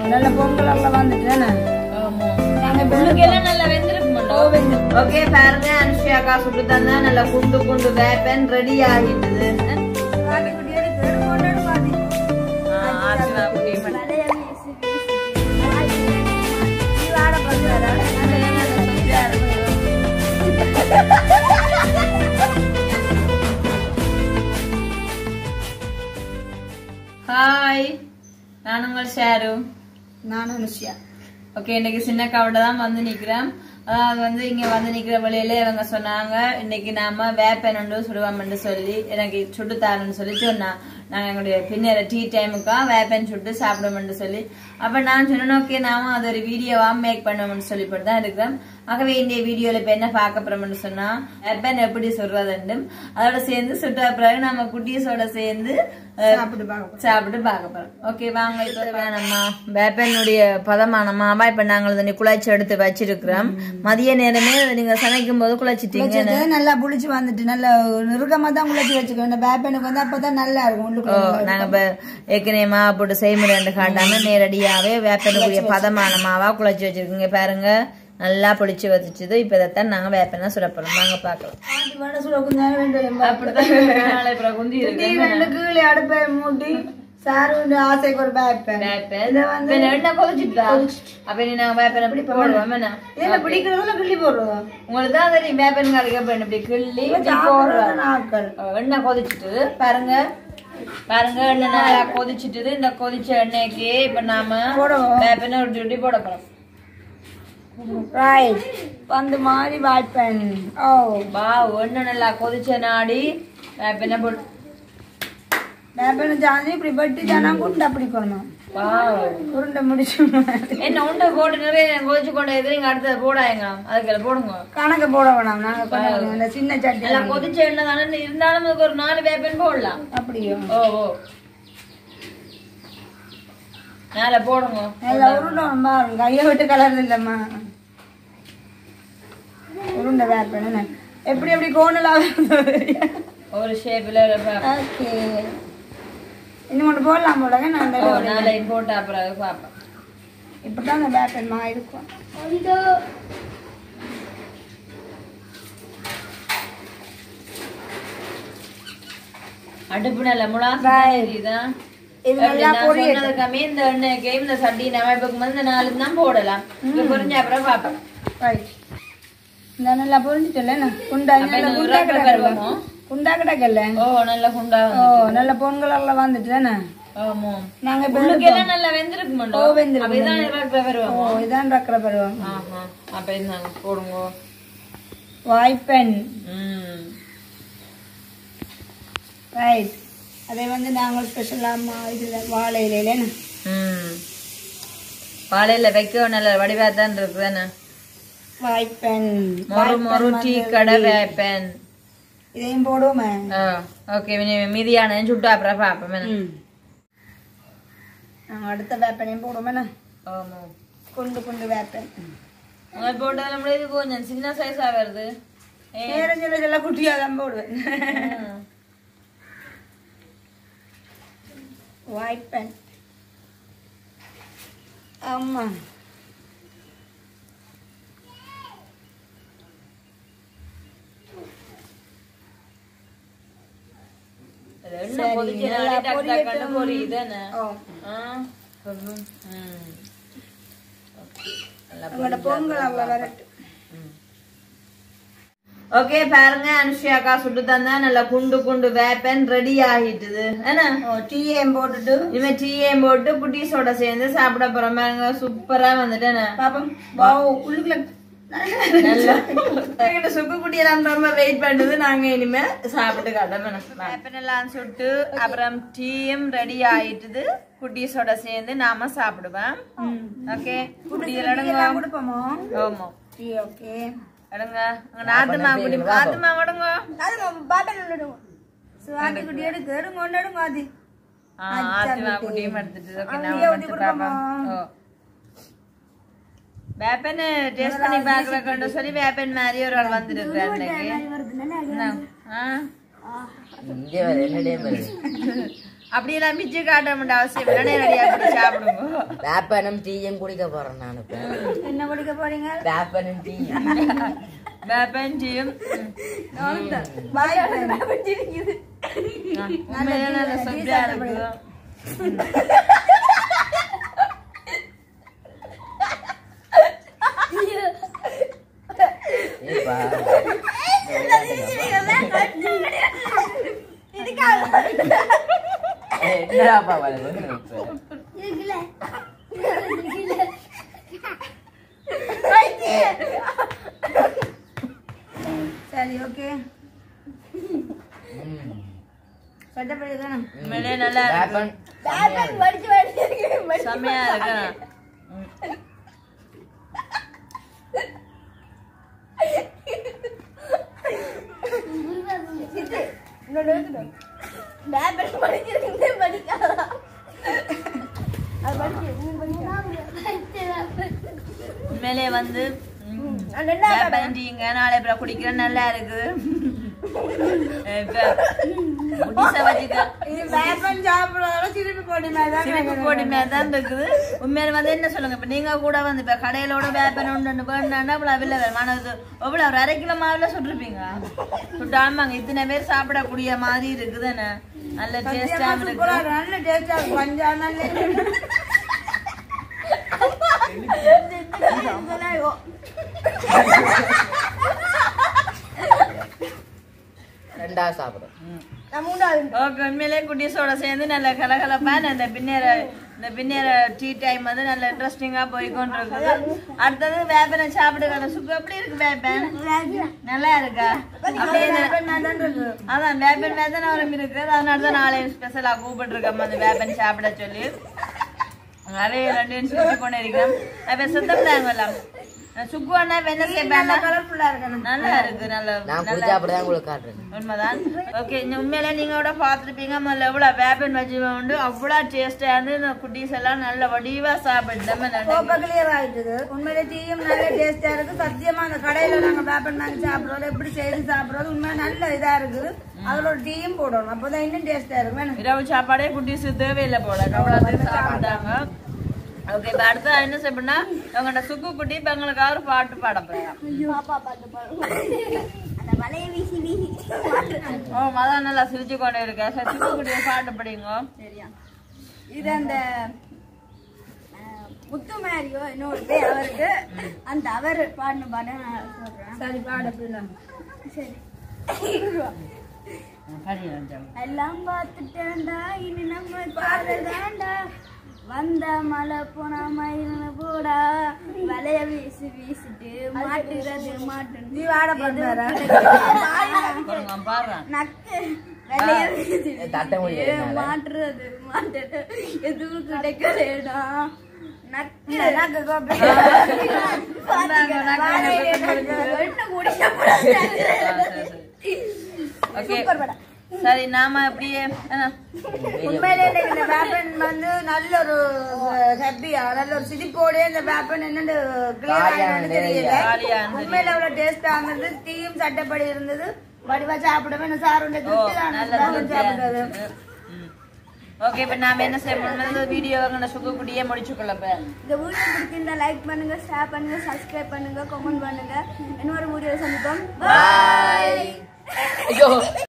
நல்ல பொங்கல் எல்லாம் வந்துட்டேன் ஆமா நாங்க இப்ப உள்ளுக்கெல்லாம் நல்லா வெந்திருக்கும் ஓகே பாருங்க அனுஷியாக்கா சுட்டு தந்தா நல்லா குண்டு குண்டு வேப்பன் ரெடி ஆகிட்டது காட்டுக்குட்டி எடுத்து எடு, கொண்டு எடு பாதி. ஆத்மா குட்டி நீ வாட பார்க்கறாடா. நல்ல நல்ல சுத்தியா இருக்கு. ஹாய் நான் உங்கள் ஷேரு நான் அனுஷியா ஓகே இன்னைக்கு சின்ன கவடை தான் வந்து நிக்கிறேன் அதாவது வந்து இங்க வந்து நிக்கிற வழியில இவங்க சொன்னாங்க இன்னைக்கு நாம வேப்பனண்டு சுடுவோம்னு சொல்லி எனக்கு சுட்டு தாரன்னு சொல்லி சொன்னா நாங்க எங்களுடைய பின்னர டீ டைமுக்கா வேப்பன் சுட்டு சாப்பிடுவோம்னு சொல்லி அப்ப நான் சொன்னேன் ஓகே நாம அது ஒரு வீடியோவா மேக் பண்ணுவோம்னு சொல்லி போட்டு தான் இருக்கிறேன் ஆகவே இந்த வீடியோல இப்ப என்ன பார்க்க போறோம்னு சொன்னா வேப்பன் எப்படி சொல்றதுண்டும் அதோட சேர்ந்து சுட்ட பிறகு நம்ம குட்டீஸோட சேர்ந்து அஹ், சாப்பிட்டு பார்க்க சாப்பிட்டு பார்க்க போறோம் ஓகே வாங்க இப்ப வேணாமா வேப்பனுடைய பதமான மாவா இப்ப நாங்கள் இதனை குழச்சி எடுத்து வச்சிருக்கிறோம் மதிய நேரமே நீங்க சமைக்கும் போது குழச்சிட்டீங்க குழச்சிட்டு நல்லா புளிச்சு வந்துட்டு நல்லா நெருக்கமா தான் குழச்சி வச்சுக்கோ இந்த பேப்பனுக்கு வந்து அப்பதான் நல்லா இருக்கும் ஓ உள்ளுக்குள்ள நாங்க இப்ப ஏற்கனவே மாவு போட்டு செய்முறை காட்டாம நேரடியாவே வேப்பனுடைய பதமான மாவா குழச்சி வச்சிருக்கீங்க பாருங்க நல்லா புளிச்சு வச்சுது இப்ப இதைத்தான் நாங்க வேப்பனா சுட போறோம் வாங்க பாக்கலாம் பாட்டி வடை சுட கொஞ்ச நேரம் வேண்டும் அப்படிதான் நாளை அப்புறம் குந்தி இருக்கு டீ ரெண்டு கீழே அடுப்பை மூட்டி சாரு வந்து ஆசைக்கு ஒரு பேப்பன் வேப்பன் இதை வந்து இப்ப என்ன கொதிச்சுட்டா அப்ப நீ நாங்க வேப்பன் எப்படி போடுவோம் என்ன இதுல பிடிக்கிறதுல கிள்ளி போடுறோம் உங்களுக்கு தான் தெரியும் வேப்பன் கறிக்க போய் இப்படி கிள்ளி இப்படி போடுறோம் நாட்கள் எண்ணெய் கொதிச்சுட்டு பாருங்க பாருங்க எண்ணெய் நல்லா கொதிச்சுட்டு இந்த கொதிச்ச எண்ணெய்க்கு இப்ப நாம போடுவோம். வேப்பனை ஒரு டியூட்டி போட போறோம் ரைட் பந்து மாதிரி வாய்ப்பேன் ஓ வா எண்ணெய் நல்லா கொதிச்ச நாடி வேப்பனை போட்டு பேப்பன் ஜாதி இப்படி பட்டி தானா குண்டா பிடிக்கணும் வா உருண்டை முடிச்சு என்ன உண்டை போட்டு நிறைய கொதிச்சு கொண்டு எதிரி நீங்க அடுத்தது போடாங்க அதுக்கு போடுங்க கணக்கு போட வேணாம் நாங்க கொஞ்சம் இந்த சின்ன சட்டி நல்லா கொதிச்ச எண்ணெய் தானே இருந்தாலும் அதுக்கு ஒரு நாலு வேப்பன் போடலாம் அப்படியோ ஓ ஓ மேல போடுங்க நல்லா உருண்டை பாருங்க கையை விட்டு கலர் இல்லம்மா உருண்டை வேப்பேன் என்ன எப்படி எப்படி கோணலாக ஒரு ஷேப்ல ஓகே இன்னும் ஒன்று போடலாம் போலங்க நான் இந்த நாளைக்கு போட்டு அப்புறம் பார்ப்பேன் இப்படிதான் அந்த பேப்பன் மா இருக்கும் அடுப்பு நல்ல முழா இதுதான் இது நல்லா பொரியட்டும் சொன்னதுக்காமே இந்த எண்ணெய்க்கு இந்த சட்டி நம்ம இப்ப இந்த நாலு தான் போடலாம் இப்ப பொரிஞ்ச அப்புறம் பார்ப்போம் ரைட் இந்த நல்லா பொரிஞ்சிட்டல குண்டா அப்ப நல்லா இந்த குண்டா உருளை கிடக்கல பருவமோ? குண்டா கிடக்கல ஓ நல்ல குண்டா ஓ நல்ல பொங்கல் எல்லாம் வந்துட்டு தானே ஆமா நாங்க இப்ப உள்ளுக்கு எல்லாம் நல்லா வெந்திருக்கு ஓ, மாட்டோம் வெந்திருக்கு, அப்ப இதான் இருக்கிற ஓ வருவோம் இதான் ரக்கிற பருவம் ஆஹா அப்ப இருந்தாங்க போடுங்க வாய்ப்பெண் ம் ரைட் அதை வந்து நாங்கள் ஸ்பெஷலாக இதில் வாழை இலையில ம் வாழையில வைக்க நல்ல வடிவா தான் இருக்கு தானே வாய்ப்பெண் மொறு மொறு டீ கடை வேப்பன் இதையும் போடுவோமே ஓகே மீதியான சுட்டு அப்புறம் பார்ப்போம் என்ன? நாங்கள் அடுத்த வேப்பனையும் போடுவோமே ஆமா குண்டு குண்டு வேப்பன் உங்க போட்டதுல முடியுது கொஞ்சம் சின்ன சைஸா வருது ஏ, நேரம் சொல்ல சொல்ல குட்டியாக தான் போடுவேன் வாய்ப்பெண் ஆமா அது எண்ணெய் கொதிச்சு நாளே டக்கு டக்குன்னு பொரியுது என்ன? ஓ ஆ, சொல்லும். ம். Okay. நல்லா உங்களோட பொங்கல் அவ்வளோ வரட்டும் ஓகே பாருங்க அனுஷியாக்கா சுட்டு தந்தா நல்லா குண்டு குண்டு வேப்பன் ரெடி ஆகிட்டுது என்ன ஓ டீயையும் போட்டுட்டு இவன் டீயையும் போட்டு குட்டீஸோட சேர்ந்து சாப்பிட போறோம் பாருங்க சூப்பரா வந்துட்டேன் பாப்போம் வாவ் உள்ளுக்குள்ள எங்கிட்ட சுக்கு குட்டியெல்லாம் ரொம்ப வெயிட் பண்ணுது நாங்க இனிமே சாப்பிட்டு காட்டோம் வேப்பனெல்லாம் சுட்டு அப்புறம் டீயும் ரெடி ஆயிட்டுது குட்டீஸோட சேர்ந்து நாம சாப்பிடுவேன் ஓகே குட்டிகள் கொடுப்போமோ ஆமா டீ ஓகே எடுங்க அங்க நாத்துமா குடி நாத்துமா விடுங்க அது பாட்டில் விடுவோம் சுவாதி குட்டி எடுக்கு எடுங்க ஒன்று எடுங்க அது ஆ, ஆத்துமா குட்டியும் எடுத்துட்டு ஓகே அங்கேயே நான் ஊத்தி எடுத்து பாப்பேன் ஓ வேப்பன் டேஸ்ட் பண்ணி பாக்குறேன்னு சொல்லி வேப்பன் மாதிரி ஒரு ஆள் வந்துருக்கு அன்னைக்கு என்ன? ஆ? அப்படியெல்லாம் மிச்சு காட்ட வேண்டிய அவசியம் இல்லை நேரடியா அப்படி சாப்பிடுங்க வேப்பனும் டீயும் குடிக்க போறேன் நான் இப்ப என்ன குடிக்க போறீங்க வேப்பனும் டீயும் வேப்பஞ்சியும் பாய் உண்மையிலே நல்ல சொப்பியா இருக்கு ஏப்பா என்னடாப்பா வளவு சரி ஓகே சட்டப்படி தானே உண்மையிலே நல்லா இருக்கு வேப்பன் செம்மையா இருக்கு உண்மையிலே வந்து வேப்பஞ்சிங்க நாளை அப்புறம் குடிக்கிறேன் நல்லா இருக்கு இப்ப புதுசா வச்சுக்க இது வேப்பன் சாப்பிடுறதோட சிரிப்பு போடி மாதிரி தான் சிரிப்பு போடி மாதிரி தான் இருக்குது உண்மையில வந்து என்ன சொல்லுங்க இப்ப நீங்க கூட வந்து இப்ப கடையிலோட வேப்பன் ஒன்று வேணும்னா அவ்வளவு அவில்ல வேணும் ஆனா இது எவ்வளவு ஒரு அரை கிலோ மாவுல சுட்டுருப்பீங்க சுட்டாமாங்க இத்தனை பேர் சாப்பிடக்கூடிய மாதிரி இருக்குதுன்னு நல்ல டேஸ்டா இருக்கு சூப்பரா இருக்கு. நல்ல டேஸ்டா இருக்கு பஞ்சம் நல்ல ரெண்டாவது சாப்பிடும் ஓகே உண்மையிலே குட்டீஸோட சேர்ந்து நல்ல கலகலப்பான இந்த பின்னேற இந்த பின்னேற டீ டைம் வந்து நல்ல இன்ட்ரெஸ்டிங்கா போய்கொண்டு இருக்குது அடுத்தது வேப்பனை சாப்பிடுற சுக்கு எப்படி இருக்கு வேப்பன் நல்லா இருக்கா அப்படியே இந்த- அதான் வேப்பன் வேதனை வரும் இருக்கு அதனால தான் நாளை ஸ்பெஷலா கூப்பிட்டுருக்கோம் அந்த வேப்பன் சாப்பிட சொல்லி நிறைய ரெண்டு சுத்தி கொண்டு இருக்கிறோம் அப்ப சுத்தம் சுக்கு அண்ணா இப்ப என்ன செய்வாங்க கலர்ஃபுல்லா இருக்கணும் நல்லா இருக்கு நல்ல நான் நல்லா குடிச்சா அப்படிதான் உங்களுக்கு காட்டுறேன் உண்மைதான் ஓகே உண்மையில நீங்க கூட பார்த்துருப்பீங்க முதல்ல எவ்வளவு வேப்பன் வச்சு உண்டு அவ்வளவு டேஸ்டா இருந்து இந்த குட்டீஸ் எல்லாம் நல்ல வடிவா சாப்பிட்டு கோப்ப கிளியர் ஆயிட்டுது உண்மையிலே டீயும் நல்ல டேஸ்டா இருக்கு சத்தியமா அந்த கடையில நாங்க வேப்பன் வாங்கி சாப்பிடுறது எப்படி செய்து சாப்பிடுறது உண்மையா நல்ல இதா இருக்குது அதுல ஒரு டீயும் போடணும் அப்பதான் இன்னும் டேஸ்டா இருக்கும் வேணும் இரவு சாப்பாடே குட்டீஸ் தேவையில்லை போல அவ்வளவு சாப்பிட்டாங்க ஓகே இப்ப அடுத்து என்ன செய்யணும்னா உங்களோட சுக்கு குட்டி இப்ப எங்களுக்காக ஒரு பாட்டு பாட போறோம் ஓ மதான் நல்லா சிரிச்சு கொண்டு இருக்கேன் சரி சுக்கு குட்டியை பாட்டு படிங்க இது அந்த அஹ், முத்துமாரியோ இன்னொரு பேர் அவருக்கு அந்த அவர் பாடின பாட நான் சொல்றேன் சரி பாட பிள்ளை சரி படிங்க எல்லாம் பார்த்துட்டேன்டா இனி நம்ம பாடுதாண்டா வந்த மழை போன மயில் போடா வலைய வீசி வீசிட்டு மாட்டுறது மாட்டு நீ வாட பண்ணுற பாருங்க பாடுறேன் நக்கு வலைய வீசிட்டு தட்ட முடியாது மாட்டுறது மாட்டுறது எதுவும் கிடைக்கலடா நக்கு நாக்கு கோப்பை என்ன குடிக்க ஓகே சரி நாம அப்படியே ஆ. உண்மையிலே இன்னைக்கு இந்த வேப்பன் வந்து நல்ல ஒரு ஹாப்பியா நல்ல ஒரு சிரிப்போட இந்த வேப்பன் என்னன்னு கிளியர் ஆயிடுன்னு தெரியல ஜாலியா இருந்தது. உண்மையில அவ்வளவு டேஸ்டா இருந்தது டீயும் சட்டப்படி இருந்தது வடிவா சாப்பிடவே இந்த சாருண்ட ஓ கிட்டு நல்ல வேப்பன் சாப்பிடுறது ஓகே இப்ப நாம என்ன செய்யணும் வீடியோ சுக்கு குட்டியே முடிச்சுக்கொள்ள இப்ப இந்த வீடியோ பிடிச்சிருந்தா லைக் பண்ணுங்க ஷேர் பண்ணுங்க சப்ஸ்கிரைப் பண்ணுங்க கமெண்ட் பண்ணுங்க இன்னொரு வீடியோ சந்திப்போம் பாய் ஐயோ